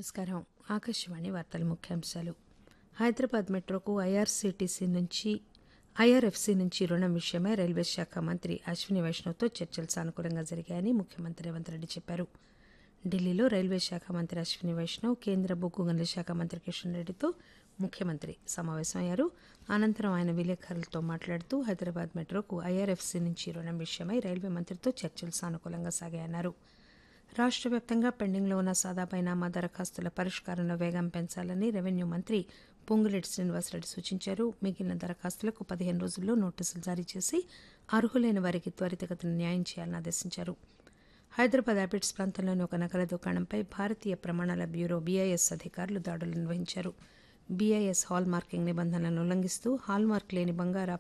నమస్కారం ఆకాశవాణి వార్తల ముఖ్యాంశాలు హైదరాబాద్ మెట్రోకు ఐఆర్సీటీసీ నుంచి ఐఆర్ఎఫ్సీ నుంచి రుణం విషయమై రైల్వే శాఖ మంత్రి అశ్విని వైష్ణవ్తో చర్చలు సానుకూలంగా జరిగాయని ముఖ్యమంత్రి రేవంత్ రెడ్డి చెప్పారు ఢిల్లీలో రైల్వే శాఖ మంత్రి అశ్విని వైష్ణవ్ కేంద్ర బొగ్గు గనుల శాఖ మంత్రి కిషన్ రెడ్డితో ముఖ్యమంత్రి సమావేశమయ్యారు అనంతరం ఆయన విలేకరులతో మాట్లాడుతూ హైదరాబాద్ మెట్రోకు ఐఆర్ఎఫ్సీ నుంచి రుణం విషయమై రైల్వే మంత్రితో చర్చలు సానుకూలంగా సాగాయన్నారు రాష్ట్ర వ్యాప్తంగా పెండింగ్లో ఉన్న సాదాపైనామా దరఖాస్తుల పరిష్కారంలో వేగం పెంచాలని రెవెన్యూ మంత్రి పొంగులేటి శ్రీనివాసరెడ్డి సూచించారు మిగిలిన దరఖాస్తులకు పదిహేను రోజుల్లో నోటీసులు జారీ చేసి అర్హులైన వారికి త్వరితగతిన న్యాయం చేయాలని ఆదేశించారు హైదరాబాద్ హ్యాబిట్స్ ప్రాంతంలోని ఒక నగల దుకాణంపై భారతీయ ప్రమాణాల బ్యూరో బీఐఎస్ అధికారులు దాడులు నిర్వహించారు బీఐఎస్ హాల్ మార్కింగ్ నిబంధనలను ఉల్లంఘిస్తూ హాల్ మార్క్ లేని బంగారు